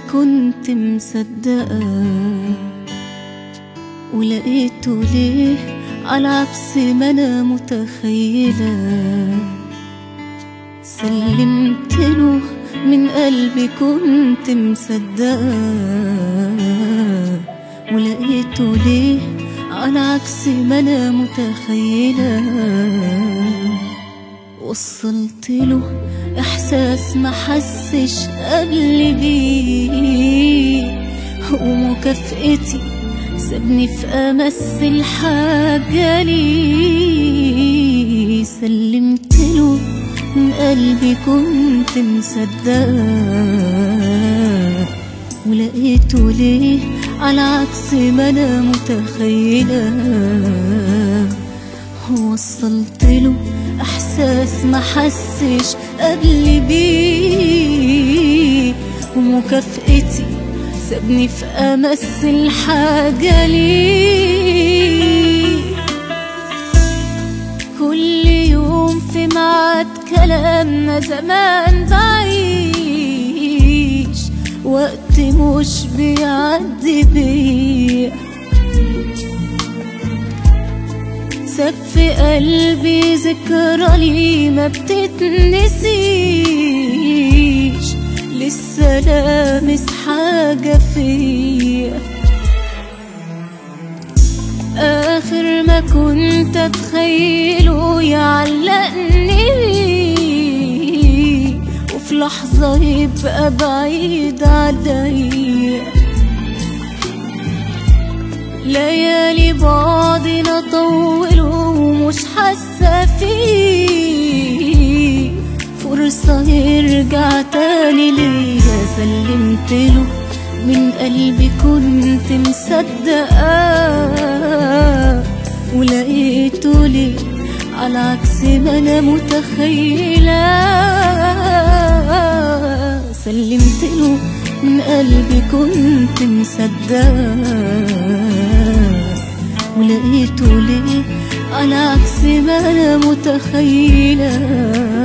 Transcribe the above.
كنت مصدقة ولقيته ليه على عكس ما انا متخيلة سلمت له من قلبي كنت مصدقة ولقيته ليه على عكس ما انا متخيلة وصلت له احساس ما حسش قبل بيه ومكافئتي سابني في امس الحاجة ليه سلمت له من قلبي كنت مصدقة ولقيته ليه على عكس ما انا متخيلة وصلت له احساس ما حسش قبل بيه ومكافئتي سابني في امس الحاجة ليه كل يوم في ميعاد كلامنا زمان بعيش وقت مش بيعدي بيا ساب في قلبي ذكرى لي ما بتتنسيش لسه لامس حاجة فيا آخر ما كنت أتخيله يعلقني بيه وفي لحظة يبقى بعيد عليا ليالي بعضنا طول ومش حاسة فيه فرصة يرجع تاني ليا سلمت له من قلبي كنت مصدقة ولقيته لي على عكس ما انا متخيلة سلمت له من قلبي كنت مصدقة ولقيته ليه على عكس ما انا متخيله